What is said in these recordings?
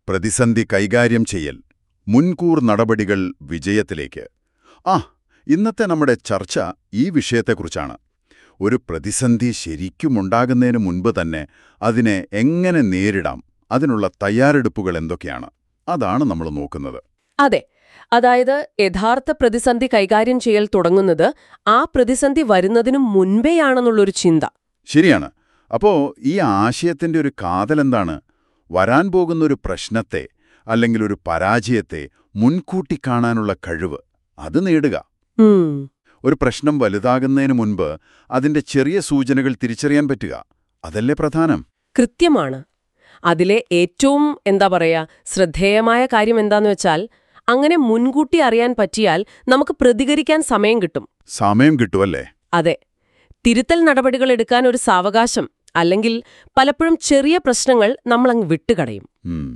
പ്രതിസന്ധി കൈകാര്യം ചെയ്യൽ മുൻകൂർ നടപടികൾ വിജയത്തിലേക്ക് ആ ഇന്നത്തെ നമ്മുടെ ചർച്ച ഈ വിഷയത്തെക്കുറിച്ചാണ് ഒരു പ്രതിസന്ധി ശരിക്കുമുണ്ടാകുന്നതിന് മുൻപ് തന്നെ അതിനെ എങ്ങനെ നേരിടാം അതിനുള്ള തയ്യാറെടുപ്പുകൾ എന്തൊക്കെയാണ് അതാണ് നമ്മൾ നോക്കുന്നത് അതെ അതായത് യഥാർത്ഥ പ്രതിസന്ധി കൈകാര്യം ചെയ്യൽ തുടങ്ങുന്നത് ആ പ്രതിസന്ധി വരുന്നതിനു മുൻപേയാണെന്നുള്ളൊരു ചിന്ത ശരിയാണ് അപ്പോ ഈ ആശയത്തിന്റെ ഒരു കാതലെന്താണ് വരാൻ പോകുന്ന ഒരു പ്രശ്നത്തെ അല്ലെങ്കിൽ ഒരു പരാജയത്തെ മുൻകൂട്ടി കാണാനുള്ള കഴിവ് അത് നേടുക ഉം, ഒരു പ്രശ്നം വലുതാകുന്നതിന് മുൻപ് അതിന്റെ ചെറിയ സൂചനകൾ തിരിച്ചറിയാൻ പറ്റുക അതല്ലേ പ്രധാനം കൃത്യമാണ് അതിലെ ഏറ്റവും എന്താ പറയാ ശ്രദ്ധേയമായ കാര്യം എന്താന്ന് വെച്ചാൽ അങ്ങനെ മുൻകൂട്ടി അറിയാൻ പറ്റിയാൽ നമുക്ക് പ്രതികരിക്കാൻ സമയം കിട്ടും സമയം കിട്ടുമല്ലേ അതെ തിരുത്തൽ നടപടികൾ എടുക്കാൻ ഒരു സാവകാശം അല്ലെങ്കിൽ പലപ്പോഴും ചെറിയ പ്രശ്നങ്ങൾ നമ്മളങ്ങ് വിട്ടുകളയും ഉം.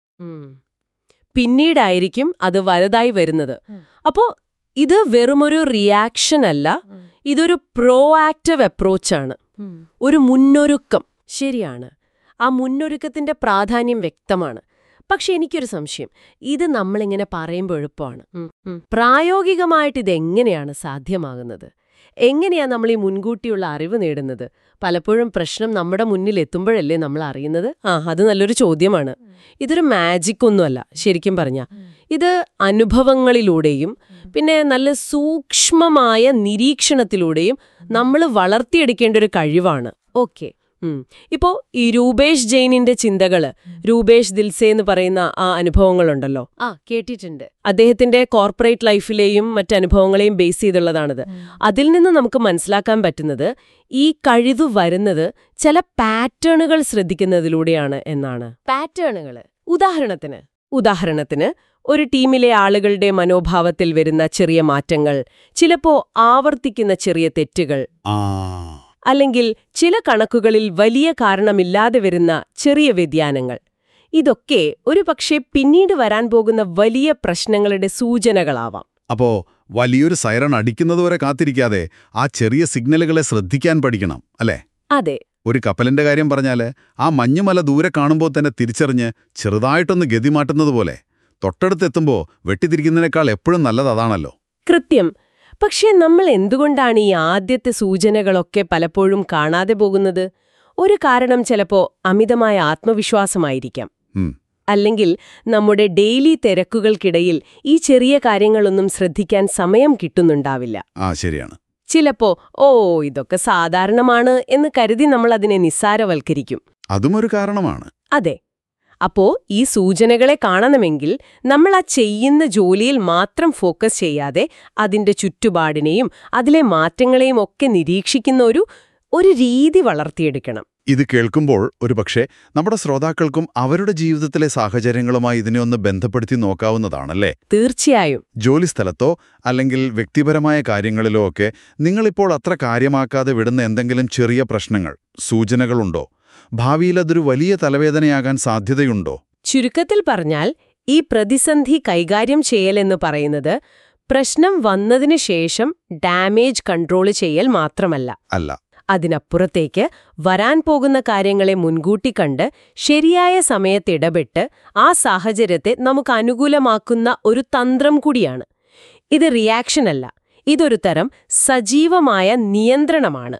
പിന്നീടായിരിക്കും അത് വലുതായി വരുന്നത് അപ്പോ ഇത് വെറുമൊരു റിയാക്ഷൻ അല്ല ഇതൊരു പ്രോ ആക്റ്റീവ് അപ്രോച്ചാണ് ഒരു മുന്നൊരുക്കം ശരിയാണ് ആ മുന്നൊരുക്കത്തിന്റെ പ്രാധാന്യം വ്യക്തമാണ് പക്ഷെ എനിക്കൊരു സംശയം ഇത് നമ്മളിങ്ങനെ പറയുമ്പോൾ എളുപ്പമാണ് പ്രായോഗികമായിട്ട് ഇതെങ്ങനെയാണ് സാധ്യമാകുന്നത് എങ്ങനെയാ നമ്മൾ ഈ മുൻകൂട്ടിയുള്ള അറിവ് നേടുന്നത് പലപ്പോഴും പ്രശ്നം നമ്മുടെ മുന്നിൽ എത്തുമ്പോഴല്ലേ നമ്മൾ അറിയുന്നത് ആ അത് നല്ലൊരു ചോദ്യമാണ് ഇതൊരു മാജിക് ഒന്നുമല്ല ശരിക്കും പറഞ്ഞ ഇത് അനുഭവങ്ങളിലൂടെയും പിന്നെ നല്ല സൂക്ഷ്മമായ നിരീക്ഷണത്തിലൂടെയും നമ്മൾ വളർത്തിയെടുക്കേണ്ട ഒരു കഴിവാണ് ഓക്കെ ഇപ്പോ ഈ രൂപേഷ് ജെയിനിന്റെ ചിന്തകള് രൂപേഷ് ദിൽസെ എന്ന് പറയുന്ന ആ അനുഭവങ്ങളുണ്ടല്ലോ ആ കേട്ടിട്ടുണ്ട് അദ്ദേഹത്തിന്റെ കോർപ്പറേറ്റ് ലൈഫിലെയും മറ്റനുഭവങ്ങളെയും ബേസ് ചെയ്തുള്ളതാണിത് അതിൽ നിന്ന് നമുക്ക് മനസ്സിലാക്കാൻ പറ്റുന്നത് ഈ കഴിവ് വരുന്നത് ചില പാറ്റേണുകൾ ശ്രദ്ധിക്കുന്നതിലൂടെയാണ് എന്നാണ് പാറ്റേണുകൾ ഉദാഹരണത്തിന് ഉദാഹരണത്തിന് ഒരു ടീമിലെ ആളുകളുടെ മനോഭാവത്തിൽ വരുന്ന ചെറിയ മാറ്റങ്ങൾ ചിലപ്പോ ആവർത്തിക്കുന്ന ചെറിയ തെറ്റുകൾ ആ അല്ലെങ്കിൽ ചില കണക്കുകളിൽ വലിയ കാരണമില്ലാതെ വരുന്ന ചെറിയ വ്യതിയാനങ്ങൾ ഇതൊക്കെ ഒരു പക്ഷേ പിന്നീട് വരാൻ പോകുന്ന വലിയ പ്രശ്നങ്ങളുടെ സൂചനകളാവാം അപ്പോ വലിയൊരു സൈറൺ അടിക്കുന്നതുവരെ കാത്തിരിക്കാതെ ആ ചെറിയ സിഗ്നലുകളെ ശ്രദ്ധിക്കാൻ പഠിക്കണം അല്ലേ അതെ ഒരു കപ്പലിന്റെ കാര്യം പറഞ്ഞാല് ആ മഞ്ഞുമല ദൂരെ കാണുമ്പോൾ തന്നെ തിരിച്ചറിഞ്ഞ് ചെറുതായിട്ടൊന്ന് ഗതിമാറ്റുന്നത് പോലെ തൊട്ടടുത്തെത്തുമ്പോൾ വെട്ടിത്തിരിക്കുന്നതിനേക്കാൾ എപ്പോഴും നല്ലത് അതാണല്ലോ കൃത്യം പക്ഷേ നമ്മൾ എന്തുകൊണ്ടാണ് ഈ ആദ്യത്തെ സൂചനകളൊക്കെ പലപ്പോഴും കാണാതെ പോകുന്നത് ഒരു കാരണം ചിലപ്പോ അമിതമായ ആത്മവിശ്വാസമായിരിക്കാം ഉം. അല്ലെങ്കിൽ നമ്മുടെ ഡെയിലി തിരക്കുകൾക്കിടയിൽ ഈ ചെറിയ കാര്യങ്ങളൊന്നും ശ്രദ്ധിക്കാൻ സമയം കിട്ടുന്നുണ്ടാവില്ല ആ ശരിയാണ് ചിലപ്പോ ഓ ഇതൊക്കെ സാധാരണമാണ് എന്ന് കരുതി നമ്മൾ അതിനെ നിസ്സാരവൽക്കരിക്കും അതും ഒരു കാരണമാണ് അതെ അപ്പോ ഈ സൂചനകളെ കാണണമെങ്കിൽ നമ്മൾ ആ ചെയ്യുന്ന ജോലിയിൽ മാത്രം ഫോക്കസ് ചെയ്യാതെ അതിന്റെ ചുറ്റുപാടിനെയും അതിലെ മാറ്റങ്ങളെയും ഒക്കെ നിരീക്ഷിക്കുന്ന ഒരു ഒരു രീതി വളർത്തിയെടുക്കണം ഇത് കേൾക്കുമ്പോൾ ഒരുപക്ഷെ നമ്മുടെ ശ്രോതാക്കൾക്കും അവരുടെ ജീവിതത്തിലെ സാഹചര്യങ്ങളുമായി ഇതിനെ ഒന്ന് ബന്ധപ്പെടുത്തി നോക്കാവുന്നതാണല്ലേ തീർച്ചയായും ജോലിസ്ഥലത്തോ അല്ലെങ്കിൽ വ്യക്തിപരമായ കാര്യങ്ങളിലോ ഒക്കെ നിങ്ങളിപ്പോൾ അത്ര കാര്യമാക്കാതെ വിടുന്ന എന്തെങ്കിലും ചെറിയ പ്രശ്നങ്ങൾ സൂചനകളുണ്ടോ ഭാവിയിൽ അതൊരു വലിയ തലവേദനയാകാൻ സാധ്യതയുണ്ടോ ചുരുക്കത്തിൽ പറഞ്ഞാൽ ഈ പ്രതിസന്ധി കൈകാര്യം ചെയ്യലെന്ന് പറയുന്നത് പ്രശ്നം വന്നതിന് ശേഷം ഡാമേജ് കൺട്രോൾ ചെയ്യൽ മാത്രമല്ല അല്ല അതിനപ്പുറത്തേക്ക് വരാൻ പോകുന്ന കാര്യങ്ങളെ മുൻകൂട്ടി കണ്ട് ശരിയായ സമയത്ത് ഇടപെട്ട് ആ സാഹചര്യത്തെ നമുക്ക് അനുകൂലമാക്കുന്ന ഒരു തന്ത്രം കൂടിയാണ് ഇത് റിയാക്ഷൻ അല്ല ഇതൊരു തരം സജീവമായ നിയന്ത്രണമാണ്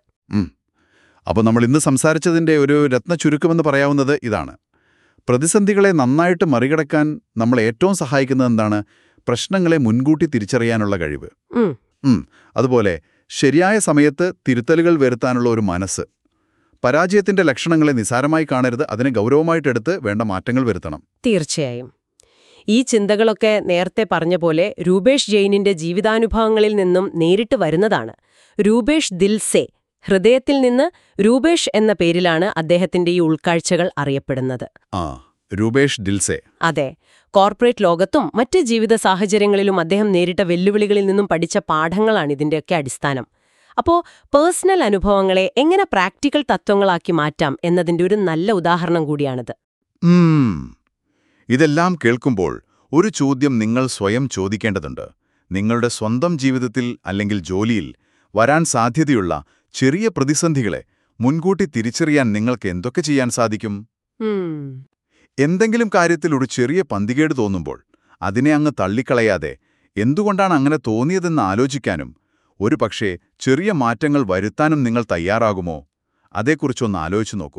അപ്പോൾ നമ്മൾ ഇന്ന് സംസാരിച്ചതിൻ്റെ ഒരു രത്ന ചുരുക്കമെന്ന് പറയാവുന്നത് ഇതാണ് പ്രതിസന്ധികളെ നന്നായിട്ട് മറികടക്കാൻ നമ്മളെ ഏറ്റവും സഹായിക്കുന്നത് എന്താണ് പ്രശ്നങ്ങളെ മുൻകൂട്ടി തിരിച്ചറിയാനുള്ള കഴിവ് ഉം. ഉം. അതുപോലെ ശരിയായ സമയത്ത് തിരുത്തലുകൾ വരുത്താനുള്ള ഒരു മനസ്സ് പരാജയത്തിന്റെ ലക്ഷണങ്ങളെ നിസാരമായി കാണരുത് അതിനെ ഗൗരവമായിട്ടെടുത്ത് വേണ്ട മാറ്റങ്ങൾ വരുത്തണം തീർച്ചയായും ഈ ചിന്തകളൊക്കെ നേരത്തെ പറഞ്ഞ പോലെ രൂപേഷ് ജെയിനിന്റെ ജീവിതാനുഭവങ്ങളിൽ നിന്നും നേരിട്ട് വരുന്നതാണ് രൂപേഷ് ദിൽസെ ഹൃദയത്തിൽ നിന്ന് രൂപേഷ് എന്ന പേരിലാണ് അദ്ദേഹത്തിന്റെ ഈ ഉൾക്കാഴ്ചകൾ അറിയപ്പെടുന്നത് ആ രൂപേഷ് ദിൽസെ അതെ കോർപ്പറേറ്റ് ലോകത്തും മറ്റ് ജീവിത സാഹചര്യങ്ങളിലും അദ്ദേഹം നേരിട്ട വെല്ലുവിളികളിൽ നിന്നും പഠിച്ച പാഠങ്ങളാണ് ഇതിന്റെയൊക്കെ അടിസ്ഥാനം അപ്പോ പേഴ്സണൽ അനുഭവങ്ങളെ എങ്ങനെ പ്രാക്ടിക്കൽ തത്വങ്ങളാക്കി മാറ്റാം എന്നതിന്റെ ഒരു നല്ല ഉദാഹരണം കൂടിയാണിത് ഉം. ഇതെല്ലാം കേൾക്കുമ്പോൾ ഒരു ചോദ്യം നിങ്ങൾ സ്വയം ചോദിക്കേണ്ടതുണ്ട് നിങ്ങളുടെ സ്വന്തം ജീവിതത്തിൽ അല്ലെങ്കിൽ ജോലിയിൽ വരാൻ സാധ്യതയുള്ള ചെറിയ പ്രതിസന്ധികളെ മുൻകൂട്ടി തിരിച്ചറിയാൻ നിങ്ങൾക്ക് എന്തൊക്കെ ചെയ്യാൻ സാധിക്കും ഉം. എന്തെങ്കിലും കാര്യത്തിൽ ഒരു ചെറിയ പന്തികേട് തോന്നുമ്പോൾ അതിനെ അങ്ങ് തള്ളിക്കളയാതെ എന്തുകൊണ്ടാണ് അങ്ങനെ തോന്നിയതെന്ന് ആലോചിക്കാനും ഒരു പക്ഷേ ചെറിയ മാറ്റങ്ങൾ വരുത്താനും നിങ്ങൾ തയ്യാറാകുമോ അതേക്കുറിച്ചൊന്ന് ആലോചിച്ചു നോക്കൂ